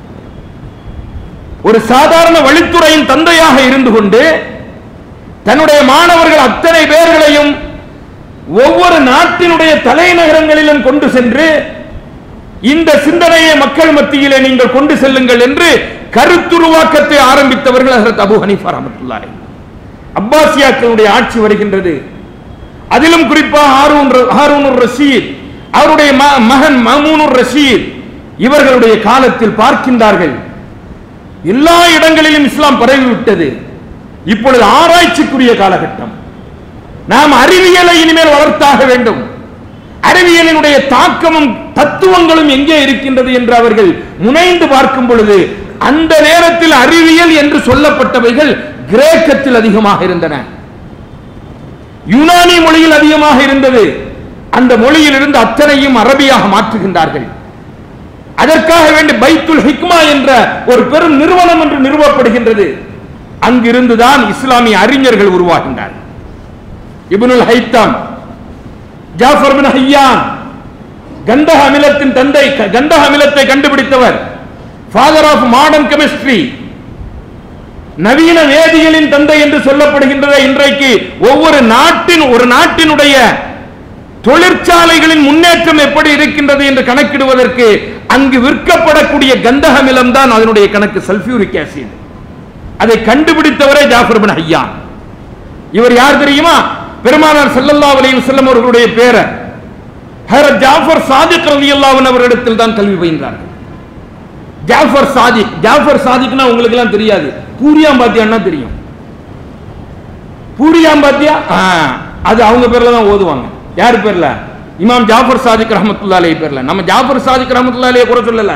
[SPEAKER 2] ஒரு சாதாரண வழித்துறையின் தந்தையாக இருந்து கொண்டு தன்னுடைய மாணவர்கள் அத்தனை பேர்களையும் ஒவ்வொரு நாட்டினுடைய தலைநகரங்களிலும் கொண்டு சென்று இந்த சிந்தனையை மக்கள் மத்தியிலே நீங்கள் கொண்டு செல்லுங்கள் என்று கருத்துருவாக்கத்தை ஆரம்பித்தவர்கள் ஹஜரத் அபு ஹனீஃபா ரஹ்மத்துல்லாஹி அலைஹி. அப்பாசியாக்களுடைய ஆட்சி வருகின்றது அதிலும் குறிப்பாக ஹாரூன் ர- ஹாரூனுர் ரஷீத் அவருடைய ம- மகன் மமூனுர் ரஷீத் இவர்களுடைய காலத்தில் பார்க்கின்றார்கள் எல்லா இடங்களிலும் இஸ்லாம் பரவிவிட்டது இப்பொழுது ஆராய்ச்சிக்குரிய காலகட்டம் நாம் அறிவியலை இனிமேல் வளர்த்தாக வேண்டும் அறிவியலினுடைய தாக்கமும் தத்துவங்களும் எங்கே இருக்கின்றது என்று அவர்கள் முனைந்து பார்க்கும் பொழுது அந்த நேரத்தில் அறிவியல் என்று சொல்லப்பட்டவைகள் கிரேக்கத்தில் அதிகமாக இருந்தன யுனானி மொழியில் அதிகமாக இருந்தது அந்த மொழியில் இருந்து அத்தனையும் அரபியாக மாற்றுகின்றார்கள் அதற்காக வேண்டி பைத்துல் ஹிக்மா என்ற ஒரு பெரும் நிறுவனம் என்று நிறுவப்படுகின்றது அங்கிருந்துதான் இஸ்லாமிய அறிஞர்கள் உருவாகின்றார்கள் இப்னுல் ஹைத்தாம் ஜாஃபர் பின் ஹையான் கந்தக அமிலத்தின் தந்தை கந்தக அமிலத்தை கண்டுபிடித்தவர் ஃபாதர் ஆஃப் மாடர்ன் கெமிஸ்ட்ரி நவீன வேதியியலின் தந்தை என்று சொல்லப்படுகின்றது இன்றைக்கு ஒவ்வொரு நாட்டின் ஒரு நாட்டினுடைய தொழிற்சாலைகளின் முன்னேற்றம் எப்படி இருக்கின்றது என்று கணக்கிடுவதற்கு அங்கு விற்கப்படக்கூடிய கந்தக அமிலம் தான் அதனுடைய கணக்கு சல்பியூரிக் ஆசிட் அதை கண்டுபிடித்தவரே ஜாஃபர் பின் ஹையான் இவர் யார் தெரியுமா பெருமானார் ஸல்லல்லாஹு அலைஹி வஸல்லம் அவர்களுடைய பேரர் ஹஜரத் ஜாஃபர் சாதிக் ரலியல்லாஹு அன்ஹு அவரிடத்தில் தான் கல்வி பயின்றார்கள் ஜாஃபர் சாதிக் ஜாஃபர் சாதிக்னா உங்களுக்கு எல்லாம் தெரியாது பூரியாம்பாத்தியான்னா தெரியும் பூரியாம்பாத்தியா ஆ, அது அவங்க பேர்ல தான் ஓதுவாங்க யார் பேர்ல இமாம் ஜாஃபர் சாதிக் ரஹமத்துல்லா அலைஹி பேர்ல நம்ம ஜாஃபர் சாதிக் ரஹமத்துல்லா அலைஹி குறை சொல்லல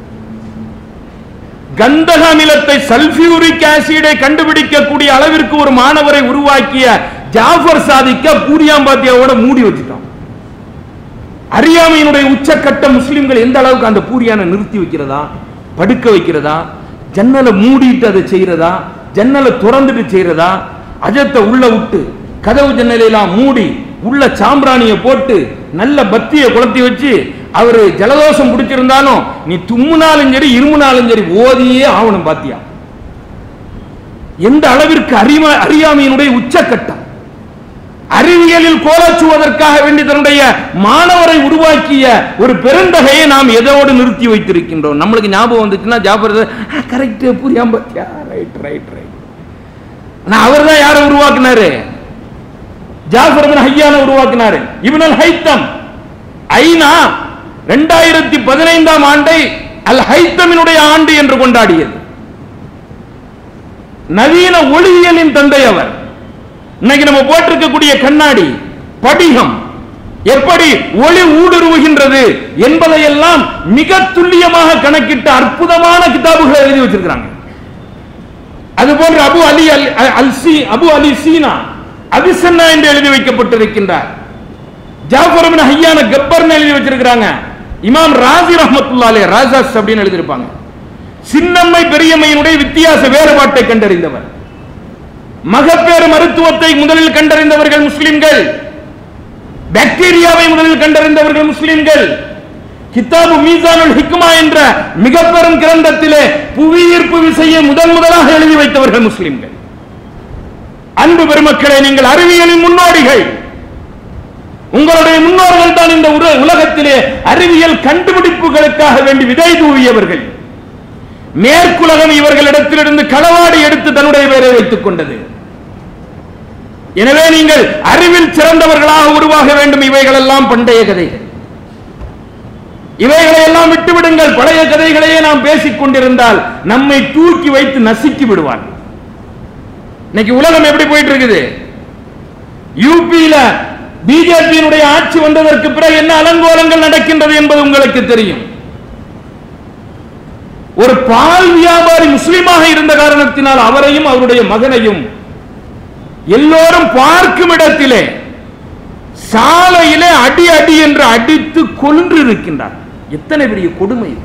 [SPEAKER 2] கந்தக அமிலத்தை சல்பியூரிக் ஆசிடை கண்டுபிடிக்கக்கூடிய அளவிற்கு ஒரு மாணவரை உருவாக்கிய ஜாஃபர் சாதிக்க பூரியாம்பாத்தியாவோட மூடி வச்சுட்டோம் அறியாமையினுடைய உச்சக்கட்ட முஸ்லிம்கள் எந்த அளவுக்கு அந்த பூரியான நிறுத்தி வைக்கிறதா படுக்க வைக்கிறதா ஜன்னலை மூடிட்டு அதை செய்யறதா ஜன்னலை திறந்துட்டு செய்யறதா அஜத்தை உள்ள விட்டு கதவு ஜன்னலையெல்லாம் மூடி உள்ள சாம்பிராணியை போட்டு நல்ல பத்தியை கொளுத்தி வச்சு அவரு ஜலதோஷம் பிடிச்சிருந்தாலும் நீ தும்முனாலும் சரி இருமுனாலும் சரி ஓதியே ஆவணும் பாத்தியா எந்த அளவிற்கு அறிவ அறியாமையினுடைய உச்சக்கட்டம் அறிவியலில் கோலச்சுவதற்காக வேண்டி தன்னுடைய மாணவரை உருவாக்கிய ஒரு பெருந்தகையை நாம் எதோடு நிறுத்தி வைத்திருக்கின்றோம் நம்மளுக்கு ஞாபகம் வந்துச்சுன்னா ஜாபர் கரெக்ட் புரியாம ரைட் ரைட் ரைட் ஆனா அவர் தான் யாரை உருவாக்குனாரு ஜாஃபர் பின் ஹையான உருவாக்கினாரு இவனல் ஹைத்தம் ஐநா ரெண்டாயிரத்தி பதினைந்தாம் ஆண்டை அல் ஹைத்தமினுடைய ஆண்டு என்று கொண்டாடியது நவீன ஒளியியலின் தந்தை அவர் இன்னைக்கு நம்ம போட்டிருக்கக்கூடிய கண்ணாடி படிகம் எப்படி ஒளி ஊடுருவுகின்றது என்பதையெல்லாம் மிக துல்லியமாக கணக்கிட்ட அற்புதமான கிதாபுகளை எழுதி வச்சிருக்கிறாங்க அதுபோன்று அபு அலி அல் அல் சி அபு அலி சீனா அபிசன்னா என்று எழுதி வைக்கப்பட்டிருக்கின்றார் ஜாஃபர் பின் ஹையான கப்பர்னு எழுதி வச்சிருக்கிறாங்க இமாம் ராசி ரஹமத்துல்லாலே ராஜாஸ் அப்படின்னு எழுதியிருப்பாங்க சின்னம்மை பெரியம்மையினுடைய வித்தியாச வேறுபாட்டை கண்டறிந்தவர் மகப்பேறு மருத்துவத்தை முதலில் கண்டறிந்தவர்கள் முஸ்லிம்கள் பாக்டீரியாவை முதலில் கண்டறிந்தவர்கள் முஸ்லிம்கள் கிதாபு மீசானுல் ஹிக்மா என்ற மிக பெரும் கிரந்தத்திலே புவியீர்ப்பு விசையை முதன் முதலாக எழுதி வைத்தவர்கள் முஸ்லிம்கள் அன்பு பெருமக்களே நீங்கள் அறிவியலின் முன்னோடிகள் உங்களுடைய முன்னோர்கள் தான் இந்த உர- உலகத்திலே அறிவியல் கண்டுபிடிப்புகளுக்காக வேண்டி விதை தூவியவர்கள் மேற்குலகம் இவர்களிடத்திலிருந்து களவாடி எடுத்து தன்னுடைய பெயரை வைத்துக் கொண்டது எனவே நீங்கள் அறிவில் சிறந்தவர்களாக உருவாக வேண்டும் இவைகளெல்லாம் பண்டைய கதைகள் இவைகளை எல்லாம் விட்டுவிடுங்கள் பழைய கதைகளையே நாம் பேசிக் கொண்டிருந்தால் நம்மை தூக்கி வைத்து நசுக்கி விடுவார்கள் இன்னைக்கு உலகம் எப்படி போயிட்டு இருக்குது யூபியில பிஜேபியினுடைய ஆட்சி வந்ததற்கு பிறகு என்ன அலங்கோலங்கள் நடக்கின்றது என்பது உங்களுக்கு தெரியும் ஒரு பால் வியாபாரி முஸ்லிமாக இருந்த காரணத்தினால் அவரையும் அவருடைய மகனையும் எல்லோரும் பார்க்கும் இடத்திலே சாலையிலே அடி அடி என்று அடித்து கொன்று இருக்கின்றார் எத்தனை பெரிய கொடுமை இது.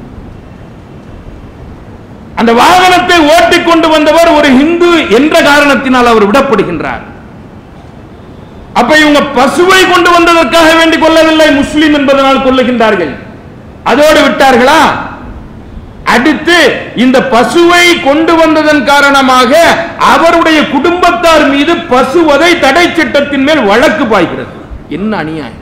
[SPEAKER 2] அந்த வாகனத்தை ஓட்டிக் கொண்டு வந்தவர் ஒரு இந்து என்ற காரணத்தினால் அவர் விடப்படுகின்றார் அப்ப இவங்க பசுவை கொண்டு வந்ததற்காக வேண்டி கொள்ளவில்லை முஸ்லிம் என்பதனால் கொல்லுகின்றார்கள் அதோடு விட்டார்களா அடுத்து இந்த பசுவை கொண்டு வந்ததன் காரணமாக அவருடைய குடும்பத்தார் மீது பசுவதை தடை சட்டத்தின் மேல் வழக்கு பாய்கிறது என்ன அநியாயம்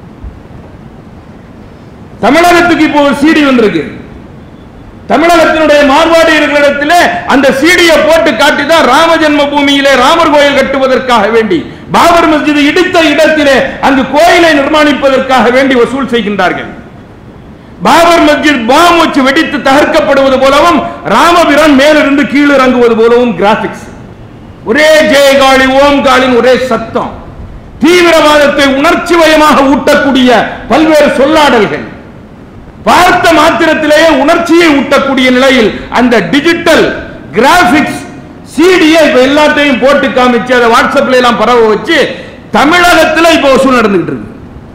[SPEAKER 2] தமிழகத்துக்கு இப்போ ஒரு சீடி வந்திருக்கு தமிழகத்தினுடைய மார்வாடியர்களிடத்திலே அந்த சீடியை போட்டு காட்டி தான் ராம ஜென்ம பூமியிலே ராமர் கோயில் கட்டுவதற்காக வேண்டி பாபர் மஸ்ஜித் இடித்த இடத்திலே அங்கு கோயிலை நிர்மாணிப்பதற்காக வேண்டி வசூல் செய்கின்றார்கள் பாபர் மஸ்ஜித் பாம் வச்சு வெடித்து தகர்க்கப்படுவது போலவும் ராமபிரான் வானம் மேலிருந்து கீழ் இறங்குவது போலவும் கிராபிக்ஸ் ஒரே ஜெயகாளி ஓம்காளின் ஒரே சத்தம் தீவிரவாதத்தை உணர்ச்சி வயமாக ஊட்டக்கூடிய பல்வேறு சொல்லாடல்கள் பார்த்த மாத்திரத்திலேயே உணர்ச்சியை ஊட்டக்கூடிய நிலையில் அந்த டிஜிட்டல் கிராபிக்ஸ் சிடியை இப்ப எல்லாத்தையும் போட்டு காமிச்சு அதை வாட்ஸ்அப்ல எல்லாம் பரவ வச்சு தமிழகத்துல இப்ப வசூல் நடந்துகிட்டு இருக்கு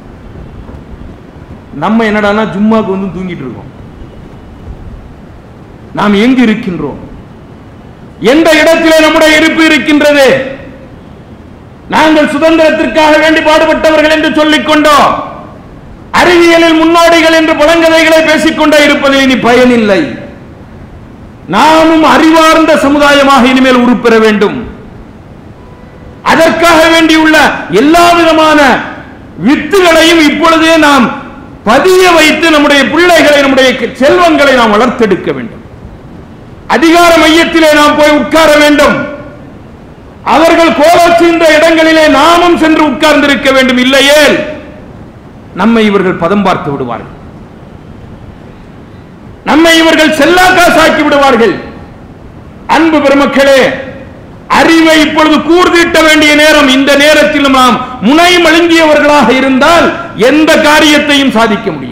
[SPEAKER 2] நம்ம என்னடான்னா ஜும்மாக்கு வந்து தூங்கிட்டு இருக்கோம் நாம் எங்கு இருக்கின்றோம் எந்த இடத்திலே நம்முடைய இருப்பு இருக்கின்றது நாங்கள் சுதந்திரத்திற்காக வேண்டி பாடுபட்டவர்கள் என்று சொல்லிக் கொண்டோம் அறிவியலில் முன்னோடிகள் என்று புலங்கதைகளை பேசிக்கொண்டே இருப்பதில் இனி பயனில்லை நாமும் அறிவார்ந்த சமுதாயமாக இனிமேல் உருப்பெற வேண்டும் அதற்காக வேண்டியுள்ள எல்லா விதமான வித்துகளையும் இப்பொழுதே நாம் பதிய வைத்து நம்முடைய பிள்ளைகளை நம்முடைய செல்வங்களை நாம் வளர்த்தெடுக்க வேண்டும் அதிகார மையத்திலே நாம் போய் உட்கார வேண்டும் அவர்கள் கோலோச்சுகின்ற இடங்களிலே நாமும் சென்று உட்கார்ந்திருக்க வேண்டும் இல்லையே நம்மை இவர்கள் பதம் பார்த்து விடுவார்கள் நம்மை இவர்கள் செல்லா காசாக்கி விடுவார்கள் அன்பு பெருமக்களே அறிவை இப்பொழுது கூர்தீட்ட வேண்டிய நேரம் இந்த நேரத்தில் நாம் முனை மழுங்கியவர்களாக இருந்தால் எந்த காரியத்தையும் சாதிக்க முடியாது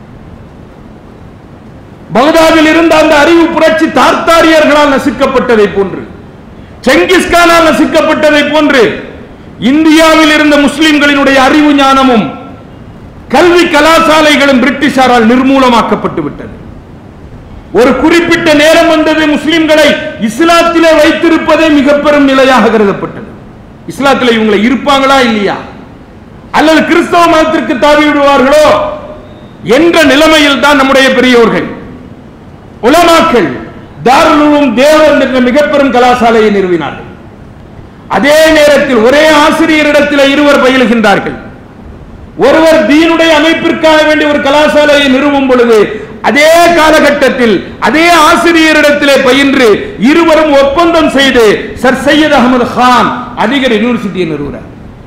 [SPEAKER 2] பகதாதில் இருந்த அந்த அறிவு புரட்சி தார்த்தாரியர்களால் நசுக்கப்பட்டதை போன்று செங்கிஸ்கானால் நசுக்கப்பட்டதை போன்று இந்தியாவில் இருந்த முஸ்லிம்களினுடைய அறிவு ஞானமும் கல்வி கலாசாலைகளும் பிரிட்டிஷாரால் நிர்மூலமாக்கப்பட்டு விட்டது ஒரு குறிப்பிட்ட நேரம் வந்தது முஸ்லிம்களை இஸ்லாத்திலே வைத்திருப்பதே மிக பெரும் நிலையாக கருதப்பட்டது இஸ்லாத்திலே இவங்களை இருப்பாங்களா இல்லையா அல்லது கிறிஸ்தவ மதத்திற்கு தாவி விடுவார்களோ என்ற நிலைமையில் தான் நம்முடைய பெரியோர்கள் உலமாக்கள் தாருலும் தேவன் என்ற மிக பெரும் கலாசாலையை நிறுவினார்கள் அதே நேரத்தில் ஒரே ஆசிரியரிடத்தில் இருவர் பயிலுகின்றார்கள் ஒருவர் தீனுடைய அமைப்பிற்காக வேண்டிய ஒரு கலாசாலையை நிறுவும் பொழுது அதே காலகட்டத்தில் அதே ஆசிரியரிடத்திலே பயின்று இருவரும் ஒப்பந்தம் செய்து சர் சையத் அகமது கான் அலிகர் யூனிவர்சிட்டியை நிறுவுகிறார்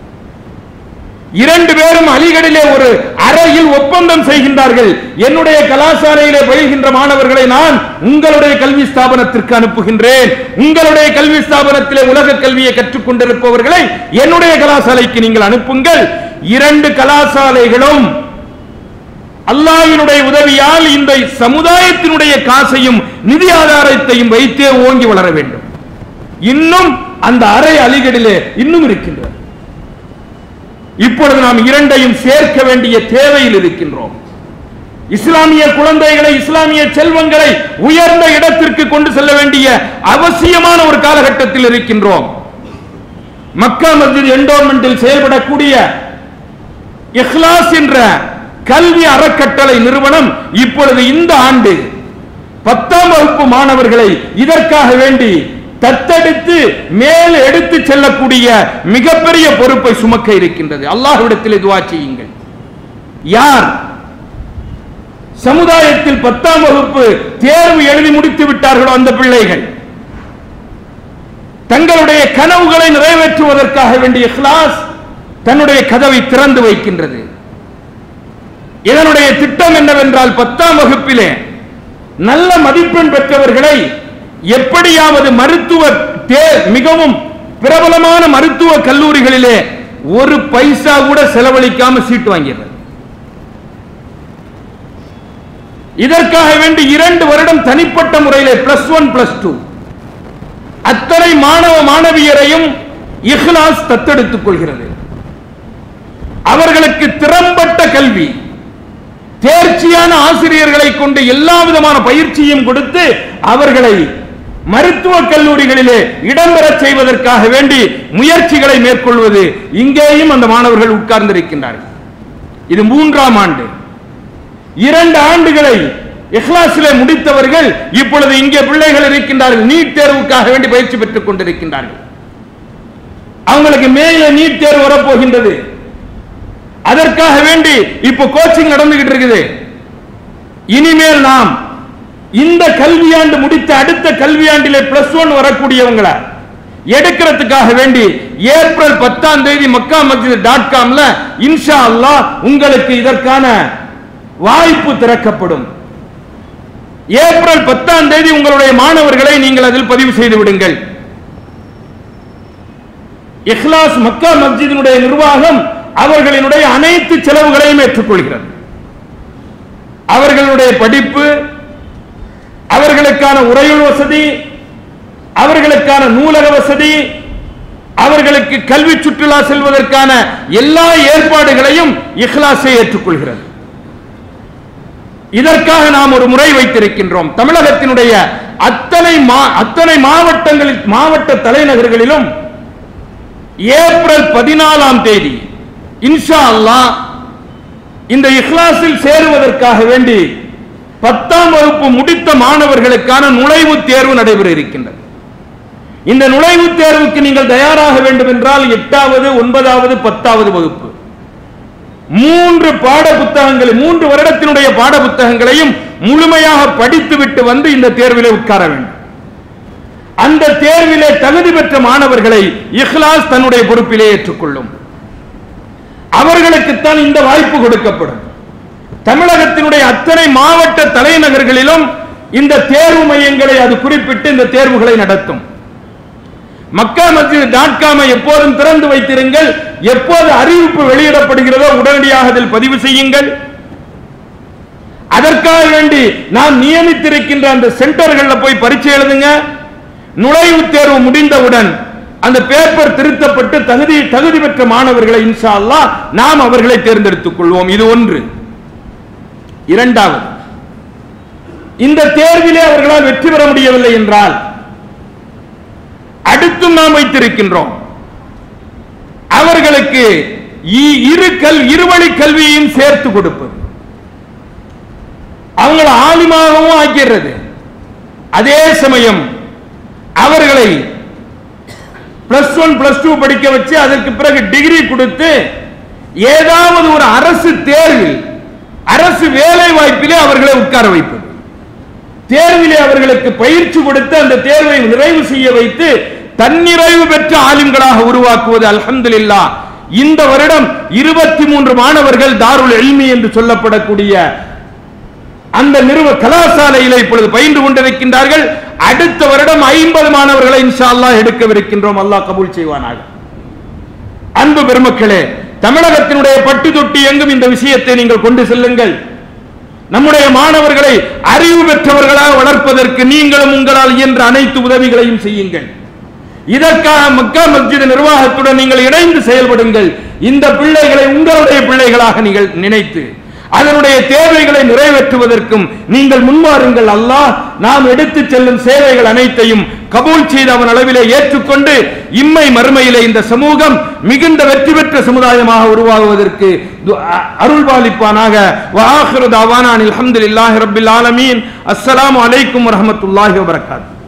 [SPEAKER 2] இரண்டு பேரும் அலிகடிலே ஒரு அறையில் ஒப்பந்தம் செய்கின்றார்கள் என்னுடைய கலாசாலையிலே பயில்கின்ற மாணவர்களை நான் உங்களுடைய கல்வி ஸ்தாபனத்திற்கு அனுப்புகின்றேன் உங்களுடைய கல்வி ஸ்தாபனத்திலே உலக கல்வியை கற்றுக் கொண்டிருப்பவர்களை என்னுடைய கலாசாலைக்கு நீங்கள் அனுப்புங்கள் இரண்டு கலாசாலைகளும் அல்லாஹ்வினுடைய உதவியால் இந்த சமுதாயத்தினுடைய காசையும் நிதி ஆதாரத்தையும் வைத்தே ஓங்கி வளர வேண்டும் இன்னும் அந்த அறை அலிகடிலே இன்னும் இருக்கின்றது இப்பொழுது நாம் இரண்டையும் சேர்க்க வேண்டிய தேவையில் இருக்கின்றோம் இஸ்லாமிய குழந்தைகளை இஸ்லாமிய செல்வங்களை உயர்ந்த இடத்திற்கு கொண்டு செல்ல வேண்டிய அவசியமான ஒரு காலகட்டத்தில் இருக்கின்றோம் மக்கா மஸ்ஜித் என்டோன்மெண்டில் செயல்படக்கூடிய இஹ்லாஸ் என்ற கல்வி அறக்கட்டளை நிறுவனம் இப்பொழுது இந்த ஆண்டு பத்தாம் வகுப்பு மாணவர்களை இதற்காக வேண்டி தத்தெடுத்து மேல் எடுத்து செல்லக்கூடிய மிகப்பெரிய பொறுப்பை சுமக்க இருக்கின்றது அல்லாஹ்விடத்தில் துவா செய்யுங்கள் யார் சமுதாயத்தில் பத்தாம் வகுப்பு தேர்வு எழுதி முடித்து விட்டார்களோ அந்த பிள்ளைகள் தங்களுடைய கனவுகளை நிறைவேற்றுவதற்காக வேண்டிய கிளாஸ் தன்னுடைய கதவை திறந்து வைக்கின்றது இதனுடைய திட்டம் என்னவென்றால் பத்தாம் வகுப்பிலே நல்ல மதிப்பெண் பெற்றவர்களை எப்படியாவது மருத்துவ தே- மிகவும் பிரபலமான மருத்துவ கல்லூரிகளிலே ஒரு பைசா கூட செலவழிக்காம சீட்டு வாங்கிடுறது இதற்காக வேண்டி இரண்டு வருடம் தனிப்பட்ட முறையிலே பிளஸ் ஒன் பிளஸ் டூ அத்தனை மாணவ மாணவியரையும் இஹ்லாஸ் தத்தெடுத்துக் கொள்கிறது அவர்களுக்கு திறம்பட்ட கல்வி தேர்ச்சியான ஆசிரியர்களை கொண்டு எல்லா விதமான பயிற்சியும் கொடுத்து அவர்களை மருத்துவ கல்லூரிகளிலே இடம்பெறச் செய்வதற்காக வேண்டி முயற்சிகளை மேற்கொள்வது இங்கேயும் அந்த மாணவர்கள் உட்கார்ந்திருக்கின்றார்கள் இது மூன்றாம் ஆண்டு இரண்டு ஆண்டுகளை இஹ்லாஸிலே முடித்தவர்கள் இப்பொழுது இங்கே பிள்ளைகள் இருக்கின்றார்கள் நீட் தேர்வுக்காக வேண்டி பயிற்சி பெற்றுக் கொண்டிருக்கின்றார்கள் அவங்களுக்கு மேல நீட் தேர்வு வரப்போகின்றது அதற்காக வேண்டி இப்போ கோச்சிங் நடந்துகிட்டு இருக்குது இனிமேல் நாம் இந்த கல்வியாண்டு முடித்த அடுத்த கல்வியாண்டிலே பிளஸ் ஒன் வரக்கூடியவங்கள எடுக்கிறதுக்காக வேண்டி ஏப்ரல் பத்தாம் தேதி மக்கா மஸ்ஜித் டாட் காம்ல இன்ஷா அல்லாஹ் உங்களுக்கு இதற்கான வாய்ப்பு திறக்கப்படும் ஏப்ரல் பத்தாம் தேதி உங்களுடைய மாணவர்களை நீங்கள் அதில் பதிவு செய்து விடுங்கள் இஹ்லாஸ் மக்கா மஸ்ஜிதினுடைய நிர்வாகம் அவர்களினுடைய அனைத்து செலவுகளையும் ஏற்றுக்கொள்கிறது அவர்களுடைய படிப்பு அவர்களுக்கான உறையுள் வசதி அவர்களுக்கான நூலக வசதி அவர்களுக்கு கல்வி சுற்றுலா செல்வதற்கான எல்லா ஏற்பாடுகளையும் இஹ்லாஸை ஏற்றுக்கொள்கிறது இதற்காக நாம் ஒரு முறை வைத்திருக்கின்றோம் தமிழகத்தினுடைய அத்தனை மா- அத்தனை மாவட்டங்களில் மாவட்ட தலைநகர்களிலும் ஏப்ரல் பதினாலாம் தேதி இன்ஷா அல்லாஹ் இந்த இஹ்லாஸில் சேருவதற்காக வேண்டி பத்தாம் வகுப்பு முடித்த மாணவர்களுக்கான நுழைவுத் தேர்வு நடைபெற இருக்கின்றது இந்த நுழைவுத் தேர்வுக்கு நீங்கள் தயாராக வேண்டும் என்றால் எட்டாவது ஒன்பதாவது பத்தாவது வகுப்பு மூன்று பாட புத்தகங்களை மூன்று வருடத்தினுடைய பாட புத்தகங்களையும் முழுமையாக படித்துவிட்டு வந்து இந்த தேர்விலே உட்கார வேண்டும் அந்த தேர்விலே தகுதி பெற்ற மாணவர்களை இஹ்லாஸ் தன்னுடைய பொறுப்பிலே ஏற்றுக்கொள்ளும் அவர்களுக்குத்தான் இந்த வாய்ப்பு கொடுக்கப்படும் தமிழகத்தினுடைய அத்தனை மாவட்ட தலைநகர்களிலும் இந்த தேர்வு மையங்களை அது குறிப்பிட்டு இந்த தேர்வுகளை நடத்தும் மக்கா மஸ்ஜித் டாட் காமை எப்போதும் திறந்து வைத்திருங்கள் எப்போது அறிவிப்பு வெளியிடப்படுகிறதோ உடனடியாக அதில் பதிவு செய்யுங்கள் அதற்காக வேண்டி நாம் நியமித்திருக்கின்ற அந்த சென்டர்கள்ல போய் பரீட்சை எழுதுங்க நுழைவுத் தேர்வு முடிந்தவுடன் அந்த பேப்பர் திருத்தப்பட்டு தகுதி தகுதி பெற்ற மாணவர்களை இன்ஷா அல்லாஹ் நாம் அவர்களை தேர்ந்தெடுத்துக் கொள்வோம் இது ஒன்று இரண்டாவது இந்த தேர்விலே அவர்களால் வெற்றி பெற முடியவில்லை என்றால் அடுத்தும் நாம் வைத்திருக்கின்றோம் அவர்களுக்கு இ- இரு கல் இருவழி கல்வியையும் சேர்த்து கொடுப்பது அவங்களை ஆலிமாகவும் ஆக்கிறது அதே சமயம் அவர்களை பிளஸ் ஒன் பிளஸ் டூ படிக்க வச்சு அதற்கு பிறகு டிகிரி கொடுத்து ஏதாவது ஒரு அரசு தேர்வில் அரசு வேலை வாய்ப்பிலே அவர்களை உட்கார வைப்பது தேர்விலே அவர்களுக்கு பயிற்சி கொடுத்து அந்த தேர்வை நிறைவு செய்ய வைத்து தன்னிறைவு பெற்ற ஆலிம்களாக உருவாக்குவது அல்ஹம்துலில்லாஹ் இந்த வருடம் இருபத்தி மூன்று மாணவர்கள் தாருல் எல்மி என்று சொல்லப்படக்கூடிய அந்த நிறுவ கலாசாலையில இப்பொழுது பயின்று கொண்டிருக்கின்றார்கள் அடுத்த வருடம் ஐம்பது மாணவர்களை இன்ஷா அல்லாஹ் எடுக்கவிருக்கின்றோம் அல்லாஹ் கபூல் செய்வானாக அன்பு பெருமக்களே தமிழகத்தினுடைய பட்டு தொட்டி எங்கும் இந்த விஷயத்தை நீங்கள் கொண்டு செல்லுங்கள் நம்முடைய மாணவர்களை அறிவு பெற்றவர்களாக வளர்ப்பதற்கு நீங்களும் உங்களால் இயன்ற அனைத்து உதவிகளையும் செய்யுங்கள் இதற்காக மக்கா மஸ்ஜித் நிர்வாகத்துடன் நீங்கள் இணைந்து செயல்படுங்கள் இந்த பிள்ளைகளை உங்களுடைய பிள்ளைகளாக நீங்கள் நினைத்து அதனுடைய தேவைகளை நிறைவேற்றுவதற்கும் நீங்கள் முன்வாருங்கள் அல்லாஹ் நாம் எடுத்துச் செல்லும் சேவைகள் அனைத்தையும் கபூல் செய்து அவன் அளவிலே ஏற்றுக்கொண்டு இம்மை மறுமையிலே இந்த சமூகம் மிகுந்த வெற்றி பெற்ற சமுதாயமாக உருவாகுவதற்கு து- அ- அருள்பாலிப்பானாக வஆஹிரு தாவானா அனில் ஹம்துலில்லாஹி ரப்பில் ஆலமீன் அஸ்ஸலாமு அலைக்கும் வரஹ்மத்துல்லாஹி வபரகாத்துஹு